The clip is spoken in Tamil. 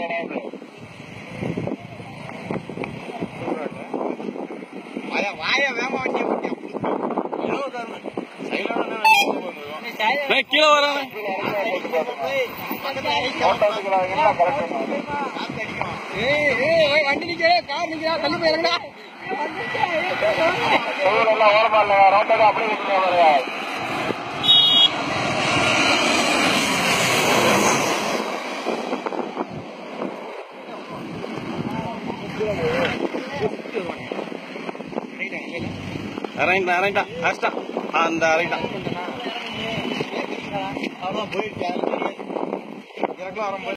வாய வேமா வண்டியை டேய், கீழே வரானே வண்டி நிக்க கார் நிக்கிறா தள்ளி போயிருங்கடா இறங்கிட்டான் இறங்கிட்டான் அடிச்சிட்டான் அந்த இறங்கிட்டான் அவ்வளவுதான் போயிடுச்சு எனக்குலாம் வரும்போது